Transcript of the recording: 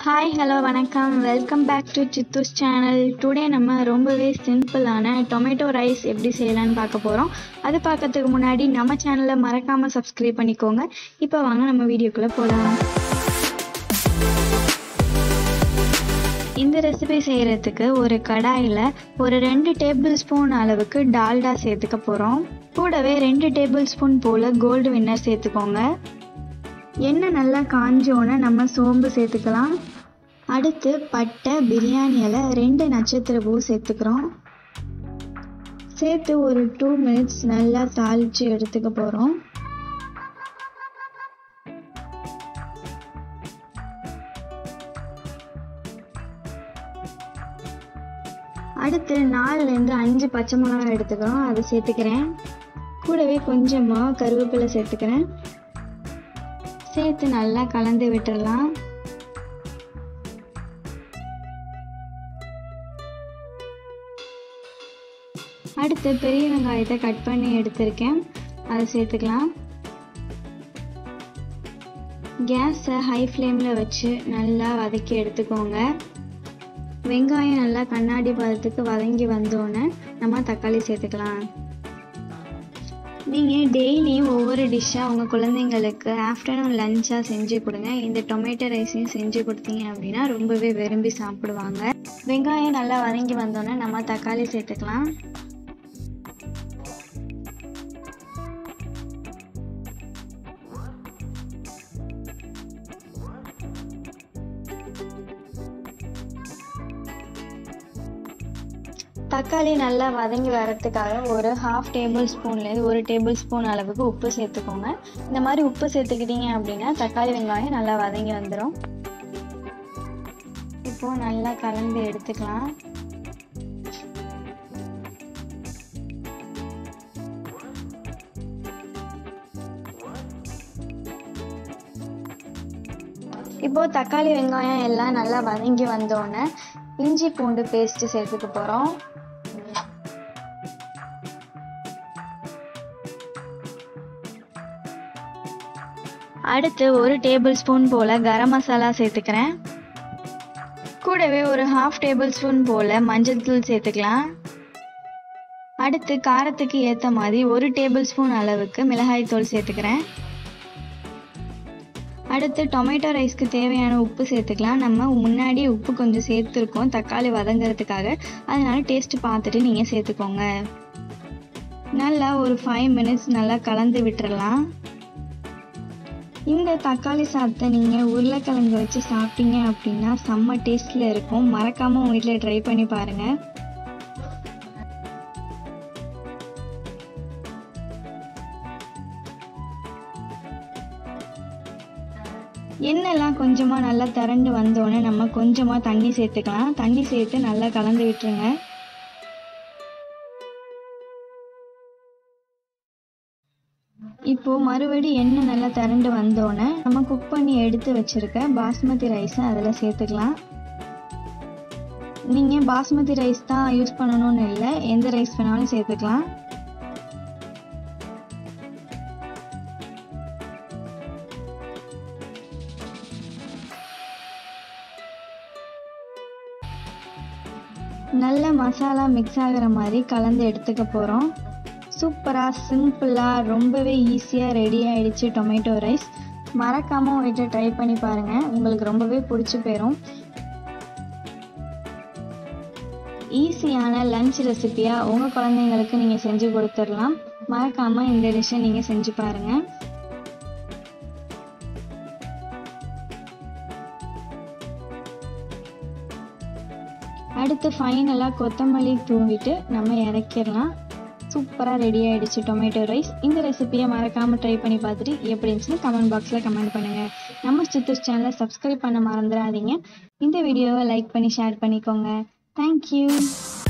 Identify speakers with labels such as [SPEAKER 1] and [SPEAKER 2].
[SPEAKER 1] hi hello வணக்கம் welcome back to Chithu's channel today நம்ம ரொம்பவே சிம்பிளான டொமேட்டோ ரைஸ் எப்படி செய்யலாம்னு பார்க்க போகிறோம் அது பார்க்கறதுக்கு முன்னாடி நம்ம சேனலை மறக்காமல் சப்ஸ்கிரைப் பண்ணிக்கோங்க இப்போ வாங்க நம்ம வீடியோக்குள்ளே போகலாம் இந்த ரெசிபி செய்கிறதுக்கு ஒரு கடாயில் ஒரு ரெண்டு டேபிள் ஸ்பூன் அளவுக்கு டால்டா சேர்த்துக்க போகிறோம் கூடவே ரெண்டு டேபிள் ஸ்பூன் போல் கோல்டு வின்னர் சேர்த்துக்கோங்க எண்ணெய் நல்லா காஞ்சோன்னே நம்ம சோம்பு சேர்த்துக்கலாம் அடுத்து பட்டை பிரியாணி இலை ரெண்டு நட்சத்திர பூ சேர்த்துக்கிறோம் சேர்த்து ஒரு டூ மினிட்ஸ் நல்லா தாளித்து எடுத்துக்க போகிறோம் அடுத்து நாலுலேருந்து அஞ்சு பச்சை மிளகாய் எடுத்துக்கிறோம் அதை சேர்த்துக்கிறேன் கூடவே கொஞ்சமாக கருவேப்பிலை சேர்த்துக்கிறேன் சேர்த்து நல்லா கலந்து விட்டுடலாம் அடுத்து பெரிய வெங்காயத்தை கட் பண்ணி எடுத்திருக்கேன் அதை சேர்த்துக்கலாம் கேஸை ஹை ஃப்ளேமில் வச்சு நல்லா வதக்கி எடுத்துக்கோங்க வெங்காயம் நல்லா கண்ணாடி பதத்துக்கு வதங்கி வந்தோடனே நம்ம தக்காளி சேர்த்துக்கலாம் நீங்கள் டெய்லியும் ஒவ்வொரு டிஷ்ஷாக உங்கள் குழந்தைங்களுக்கு ஆஃப்டர்நூன் லஞ்சாக செஞ்சு கொடுங்க இந்த டொமேட்டோ ரைஸையும் செஞ்சு கொடுத்தீங்க அப்படின்னா ரொம்பவே விரும்பி சாப்பிடுவாங்க வெங்காயம் நல்லா வதங்கி வந்தோன்னே நம்ம தக்காளி சேர்த்துக்கலாம் தக்காளி நல்லா வதங்கி வரத்துக்காக ஒரு ஹாஃப் டேபிள் ஸ்பூன்லேருந்து ஒரு டேபிள் ஸ்பூன் அளவுக்கு உப்பு சேர்த்துக்கோங்க இந்த மாதிரி உப்பு சேர்த்துக்கிட்டீங்க அப்படின்னா தக்காளி வெங்காயம் நல்லா வதங்கி வந்துடும் இப்போது நல்லா கலந்து எடுத்துக்கலாம் இப்போது தக்காளி வெங்காயம் எல்லாம் நல்லா வதங்கி வந்தோடனே இஞ்சி பூண்டு பேஸ்ட்டு சேர்த்துக்க போகிறோம் அடுத்து ஒரு டேபிள் ஸ்பூன் போல் கரம் மசாலா சேர்த்துக்கிறேன் கூடவே ஒரு ஹாஃப் டேபிள் ஸ்பூன் போல் மஞ்சள் தூள் சேர்த்துக்கலாம் அடுத்து காரத்துக்கு ஏற்ற மாதிரி ஒரு டேபிள் ஸ்பூன் அளவுக்கு மிளகாய் தூள் சேர்த்துக்கிறேன் அடுத்து டொமேட்டோ ரைஸ்க்கு தேவையான உப்பு சேர்த்துக்கலாம் நம்ம முன்னாடி உப்பு கொஞ்சம் சேர்த்துருக்கோம் தக்காளி வதங்கிறதுக்காக அதனால டேஸ்ட் பார்த்துட்டு நீங்கள் சேர்த்துக்கோங்க நல்லா ஒரு ஃபைவ் மினிட்ஸ் நல்லா கலந்து விட்டுறலாம் இந்த தக்காளி சாதத்தை நீங்கள் உருளைக்கிழங்கு வச்சு சாப்பிட்டீங்க அப்படின்னா செம்ம டேஸ்டில் இருக்கும் மறக்காமல் உங்கள் வீட்டில் ட்ரை பண்ணி பாருங்கள் எண்ணெய்லாம் கொஞ்சமாக நல்லா திரண்டு வந்தோடனே நம்ம கொஞ்சமாக தண்ணி சேர்த்துக்கலாம் தண்ணி சேர்த்து நல்லா கலந்து விட்டுருங்க இப்போது மறுபடி எண்ணெய் நல்லா திரண்டு வந்தோடனே நம்ம குக் பண்ணி எடுத்து வச்சுருக்க பாஸ்மதி ரைஸை அதில் சேர்த்துக்கலாம் நீங்கள் பாஸ்மதி ரைஸ் தான் யூஸ் பண்ணணும்னு இல்லை எந்த ரைஸ் வேணாலும் சேர்த்துக்கலாம் நல்ல மசாலா மிக்ஸ் ஆகிற மாதிரி கலந்து எடுத்துக்க போகிறோம் சூப்பராக சிம்பிளாக ரொம்பவே ஈஸியாக ரெடி ஆகிடுச்சு டொமேட்டோ ரைஸ் மறக்காமல் உங்கள்கிட்ட ட்ரை பண்ணி பாருங்கள் உங்களுக்கு ரொம்பவே பிடிச்சி போயிடும் ஈஸியான லஞ்ச் ரெசிப்பியாக உங்கள் குழந்தைங்களுக்கு நீங்கள் செஞ்சு கொடுத்துடலாம் மறக்காமல் இந்த டிஷ்ஷை நீங்கள் செஞ்சு பாருங்கள் அடுத்து ஃபைனலாக கொத்தமல்லி தூவிட்டு நம்ம இறக்கிடலாம் சூப்பராக ரெடி ஆகிடுச்சு டொமேட்டோ ரைஸ் இந்த ரெசிபியை மறக்காமல் ட்ரை பண்ணி பார்த்துட்டு எப்படி இருந்துச்சுன்னு கமெண்ட் பாக்ஸில் கமெண்ட் பண்ணுங்கள் நம்ம சித்தூஸ் சேனலை சப்ஸ்கிரைப் பண்ண மறந்துடாதீங்க இந்த வீடியோவை லைக் பண்ணி ஷேர் பண்ணிக்கோங்க தேங்க்யூ